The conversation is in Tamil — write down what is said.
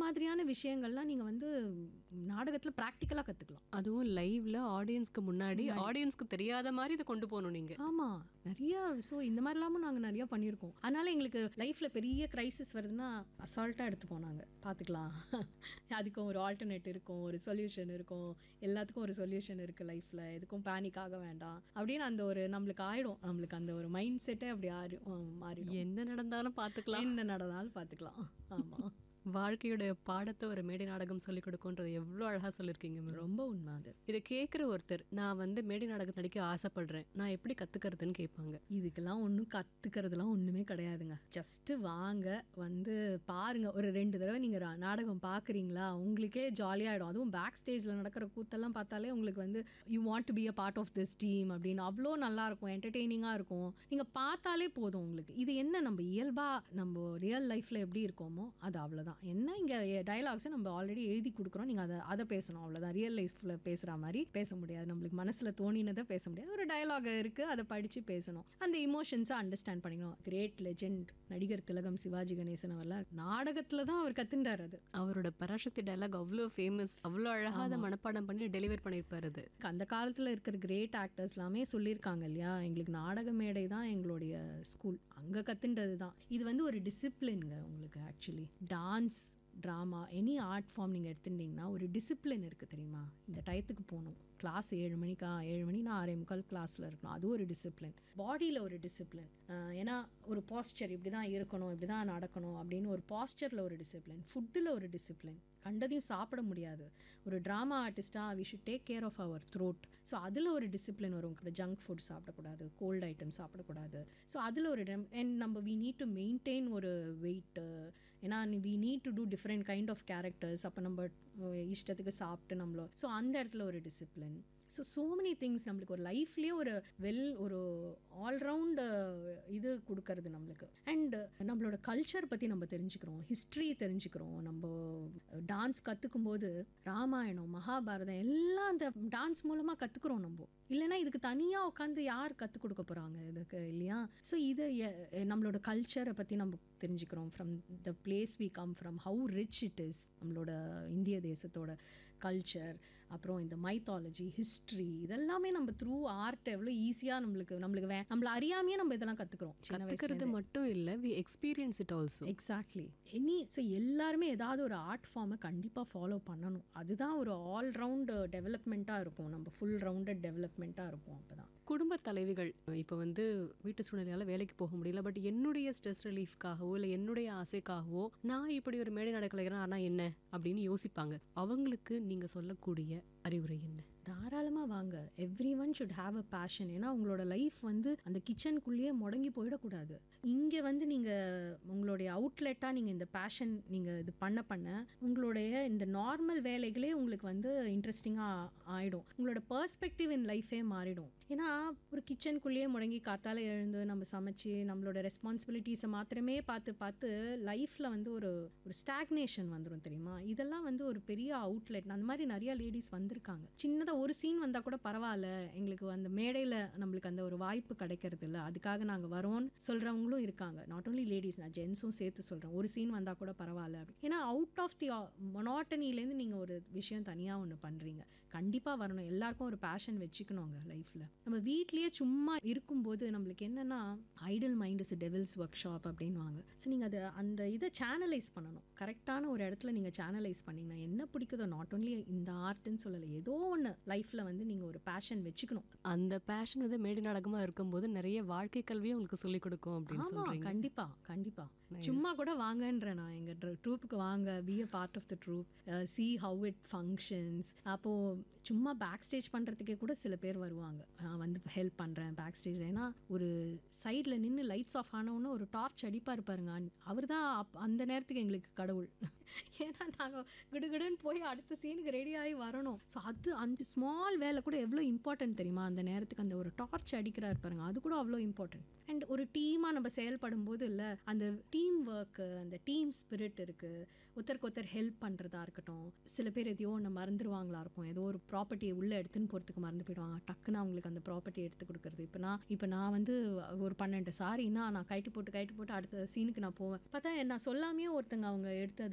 மாதிரியான விஷயங்கள்லாம் நீங்கள் வந்து நாடகத்தில் ப்ராக்டிக்கலாக கற்றுக்கலாம் அதுவும் லைவ்ல ஆடியன்ஸ்க்கு முன்னாடி ஆடியன்ஸ்க்கு தெரியாத மாதிரி இதை கொண்டு போகணும் நீங்க ஆமாம் நிறைய ஸோ இந்த மாதிரிலாமும் நாங்கள் நிறைய பண்ணியிருக்கோம் அதனால எங்களுக்கு லைஃப்பில் பெரிய கிரைசிஸ் வருதுன்னா அசால்ட்டாக எடுத்துப்போம் நாங்கள் பார்த்துக்கலாம் அதுக்கும் ஒரு ஆல்டர்னேட் இருக்கும் ஒரு சொல்யூஷன் இருக்கும் எல்லாத்துக்கும் ஒரு சொல்யூஷன் இருக்குது லைஃப்பில் எதுக்கும் பேனிக் ஆக வேண்டாம் அப்படின்னு அந்த ஒரு நம்மளுக்கு ஆயிடும் நம்மளுக்கு அந்த ஒரு மைண்ட் செட்டே அப்படி ஆறி மாறிடும் என்ன நடந்தாலும் பார்த்துக்கலாம் என்ன நடந்தாலும் பார்த்துக்கலாம் ஆமாம் வாழ்க்கையோட பாடத்தை ஒரு மேடை நாடகம் சொல்லிக் கொடுக்கும்ன்றது எவ்வளோ அழகா சொல்லியிருக்கீங்க மேம் ரொம்ப உண்மை அது இதை கேட்குற ஒருத்தர் நான் வந்து மேடை நாடகம் நடிக்க ஆசைப்படுறேன் நான் எப்படி கத்துக்கிறதுன்னு கேட்பாங்க இதுக்கெல்லாம் ஒன்றும் கற்றுக்கிறதுலாம் ஒன்றுமே கிடையாதுங்க ஜஸ்ட்டு வாங்க வந்து பாருங்க ஒரு ரெண்டு தடவை நீங்கள் நாடகம் பார்க்குறீங்களா உங்களுக்கே ஜாலியாகிடும் அதுவும் பேக் ஸ்டேஜில் நடக்கிற கூத்தெல்லாம் பார்த்தாலே உங்களுக்கு வந்து you want to be a part of this team அப்படின்னு அவ்வளோ நல்லா இருக்கும் என்டர்டெய்னிங்காக இருக்கும் நீங்கள் பார்த்தாலே போதும் உங்களுக்கு இது என்ன நம்ம இயல்பாக நம்ம ரியல் லைஃப்பில் எப்படி இருக்கோமோ அது அவ்வளோதான் என்ன இங்கே டயலாக்ஸை நம்ம ஆல்ரெடி எழுதி கொடுக்குறோம் நீங்கள் அதை அதை பேசணும் அவ்வளோதான் ரியல் லைஃப்பில் பேசுகிற மாதிரி பேச முடியாது நம்மளுக்கு மனசில் தோணினதை பேச முடியாது ஒரு டயலாக் இருக்குது அதை படித்து பேசணும் அந்த இமோஷன்ஸை அண்டர்ஸ்டாண்ட் பண்ணிக்கணும் கிரேட் லெஜெண்ட் நடிகர் திலகம் சிவாஜி கணேசன் அவர்லாம் நாடகத்தில் தான் அவர் கத்துண்டார் அது அவரோட பராசக்தி டயலாக் அவ்வளோ ஃபேமஸ் அவ்வளோ அழகா அதை மனப்பாடம் பண்ணி டெலிவர் பண்ணியிருப்பாரு அது அந்த காலத்தில் இருக்கிற கிரேட் ஆக்டர்ஸ் எல்லாமே சொல்லியிருக்காங்க இல்லையா எங்களுக்கு நாடக மேடை தான் எங்களுடைய ஸ்கூல் அங்கே கத்துண்டது தான் இது வந்து ஒரு டிசிப்ளின்ங்க உங்களுக்கு actually dance drama any art form நீங்கள் எடுத்துட்டிங்கன்னா ஒரு டிசிப்ளின் இருக்குது தெரியுமா இந்த டயத்துக்கு போகணும் கிளாஸ் ஏழு மணிக்கா ஏழு மணினா ஆறே முக்கால் கிளாஸில் இருக்கணும் அது ஒரு டிசிப்ளின் பாடியில் ஒரு டிசிப்ளின் ஏன்னா ஒரு பாஸ்டர் இப்படி தான் இருக்கணும் இப்படி தான் நடக்கணும் அப்படின்னு ஒரு பாஸ்டரில் ஒரு டிசிப்ளின் ஃபுட்டில் ஒரு டிசிப்ளின் கண்டதையும் சாப்பிட முடியாது ஒரு ட்ராமா ஆர்டிஸ்ட்டாக we should take care of our throat so அதில் ஒரு டிசிப்ளின் வரும் ஜங்க் ஃபுட் சாப்பிடக்கூடாது கோல்டு ஐட்டம் சாப்பிடக்கூடாது ஸோ அதில் ஒரு அண்ட் நம்ம வி நீட் டு மெயின்டைன் ஒரு வெயிட்டு ஏன்னா we need to do different kind of characters அப்போ நம்ம அஹ், இஷ்டத்துக்கு சாப்பிட்டு நம்மளோ ஸோ அந்த இடத்துல ஒரு discipline so so many things நம்மளுக்கு ஒரு லைஃப்லேயே ஒரு வெல் ஒரு ஆல்ரவுண்ட் இது கொடுக்கறது நம்மளுக்கு அண்ட் நம்மளோட கல்ச்சர் பற்றி நம்ம தெரிஞ்சுக்கிறோம் ஹிஸ்ட்ரி தெரிஞ்சுக்கிறோம் நம்ம டான்ஸ் கற்றுக்கும் போது ராமாயணம் மகாபாரதம் எல்லாம் அந்த டான்ஸ் மூலமாக கற்றுக்குறோம் நம்ம இல்லைன்னா இதுக்கு தனியாக உட்காந்து யார் கற்றுக் கொடுக்க போகிறாங்க இதுக்கு இல்லையா ஸோ இது எ- நம்மளோட கல்ச்சரை பற்றி நம்ம தெரிஞ்சுக்கிறோம் from the place we come from how rich it is நம்மளோட இந்திய தேசத்தோட கல்ச்சர் அப்புறம் இந்த மைத்தாலஜி ஹிஸ்ட்ரி இதெல்லாமே நம்ம த்ரூ ஆர்ட் எவ்வளோ ஈஸியாக நம்மளுக்கு நம்மளுக்கு வே நம்மள அறியாமையே நம்ம இதெல்லாம் கற்றுக்குறோம் சின்ன வயசுல கத்துக்கிறது மட்டும் இல்லை we experience it also exactly any so எல்லாருமே ஏதாவது ஒரு ஆர்ட் ஃபார்மை கண்டிப்பாக ஃபாலோ பண்ணணும் அதுதான் ஒரு ஆல்ரவுண்ட் டெவலப்மெண்ட்டாக இருக்கும் நம்ம ஃபுல் ரவுண்டட் டெவலப்மெண்ட்டாக இருக்கும் அப்போ தான் குடும்ப தலைவிகள் இப்போ வந்து வீட்டு சூழ்நிலையால வேலைக்கு போக முடியல பட் என்னுடைய ஸ்ட்ரெஸ் ரிலீஃப்காகவோ இல்லை என்னுடைய ஆசைக்காகவோ நான் இப்படி ஒரு மேடை நடக்கலைகிறேன் ஆனால் என்ன அப்படின்னு யோசிப்பாங்க அவங்களுக்கு நீங்க சொல்லக்கூடிய அறிவுரை என்ன தாராளமாக வாங்க everyone should have a passion ஏன்னா உங்களோட லைஃப் வந்து அந்த கிச்சனுக்குள்ளேயே முடங்கி போயிடக்கூடாது இங்கே வந்து நீங்கள் உங்களுடைய அவுட்லெட்டாக நீங்கள் இந்த பேஷன் நீங்கள் இது பண்ண பண்ண உங்களுடைய இந்த நார்மல் வேலைகளே உங்களுக்கு வந்து இன்ட்ரெஸ்டிங்காக ஆகிடும் உங்களோட பர்ஸ்பெக்டிவ் இன் லைஃபே மாறிடும் ஏன்னா ஒரு கிச்சனுக்குள்ளேயே முடங்கி காத்தால எழுந்து நம்ம சமைச்சு நம்மளோட ரெஸ்பான்சிபிலிட்டிஸை மாத்திரமே பார்த்து பார்த்து லைஃப்பில் வந்து ஒரு ஒரு ஸ்டாக்னேஷன் வந்துடும் தெரியுமா இதெல்லாம் வந்து ஒரு பெரிய அவுட்லெட் அந்த மாதிரி நிறைய லேடிஸ் வந்திருக்காங்க சின்னதாக ஒரு சீன் வந்தால் கூட பரவாயில்ல எங்களுக்கு அந்த மேடையில் நம்மளுக்கு அந்த ஒரு வாய்ப்பு கிடைக்கிறது இல்லை அதுக்காக நாங்கள் வரோம்னு சொல்கிறவங்களும் இருக்காங்க நாட் only லேடிஸ் நான் ஜென்ஸும் சேர்த்து சொல்கிறேன் ஒரு சீன் வந்தால் கூட பரவாயில்ல அப்படி ஏன்னா அவுட் ஆஃப் தி மொனாட்டனிலேருந்து நீங்கள் ஒரு விஷயம் தனியாக ஒன்று பண்ணுறீங்க கண்டிப்பாக வரணும் எல்லாருக்கும் ஒரு பேஷன் வச்சுக்கணுங்க லைஃப்பில் நம்ம வீட்லேயே சும்மா இருக்கும்போது நம்மளுக்கு என்னென்னா idle mind is devil's workshop அப்படின்வாங்க ஸோ நீங்கள் அதை அந்த இதை சேனலைஸ் பண்ணணும் கரெக்டான ஒரு இடத்துல நீங்கள் சேனலைஸ் பண்ணீங்கன்னா என்ன பிடிக்குதோ நாட் only இந்த ஆர்ட்னு சொல்லலை ஏதோ ஒன்று லைஃப்பில் வந்து நீங்கள் ஒரு பேஷன் வச்சுக்கணும் அந்த பேஷன் வந்து மேடை நாடகமா இருக்கும்போது நிறைய வாழ்க்கை கல்வியும் உங்களுக்கு சொல்லிக் கொடுக்கும் அப்படின்னு ஆமா சொல்றீங்க கண்டிப்பா கண்டிப்பா சும்மா கூட வாங்கன்றேன் நான் எங்க ட்ரூப்புக்கு வாங்க be a part of the troupe see how it functions அப்போ சும்மா பேக் ஸ்டேஜ் பண்றதுக்கே கூட சில பேர் வருவாங்க நான் வந்து ஹெல்ப் பண்றேன் பேக் ஸ்டேஜ் ஏன்னா ஒரு சைடில் நின்று லைட்ஸ் ஆஃப் ஆனவுடனே ஒரு டார்ச் அடிப்பார் பாருங்க அவர் தான் அந்த நேரத்துக்கு எங்களுக்கு கடவுள் ஏன்னா நாங்கள் கிடுகிடுன்னு போய் அடுத்த சீனுக்கு ரெடி ஆகி வரணும் ஸோ அது அந்த ஸ்மால் வேலை கூட எவ்வளோ இம்பார்ட்டன்ட் தெரியுமா அந்த நேரத்துக்கு அந்த ஒரு டார்ச் அடிக்கிறார் பாருங்க அது கூட அவ்வளோ இம்பார்ட்டன்ட் அண்ட் ஒரு டீமாக நம்ம செயல்படும் போது இல்லை அந்த டீம் ஒர்க்கு அந்த டீம் ஸ்பிரிட் இருக்குது ஒருத்தருக்கு ஒருத்தர் ஹெல்ப் பண்ணுறதா இருக்கட்டும் சில பேர் எதையோ ஒன்று மறந்துடுவாங்களா இருக்கும் ஏதோ ஒரு ப்ராப்பர்ட்டியை உள்ளே எடுத்துன்னு போகிறதுக்கு மறந்து போயிடுவாங்க டக்குன்னு அவங்களுக்கு அந்த ப்ராப்பர்ட்டி எடுத்து கொடுக்குறது இப்போ நான் இப்போ நான் வந்து ஒரு பன்னெண்டு சாரின்னா நான் கைட்டு போட்டு கைட்டு போட்டு அடுத்த சீனுக்கு நான் போவேன் பார்த்தா நான் சொல்லாமே ஒருத்தங்க அவங்க எடுத்து அதை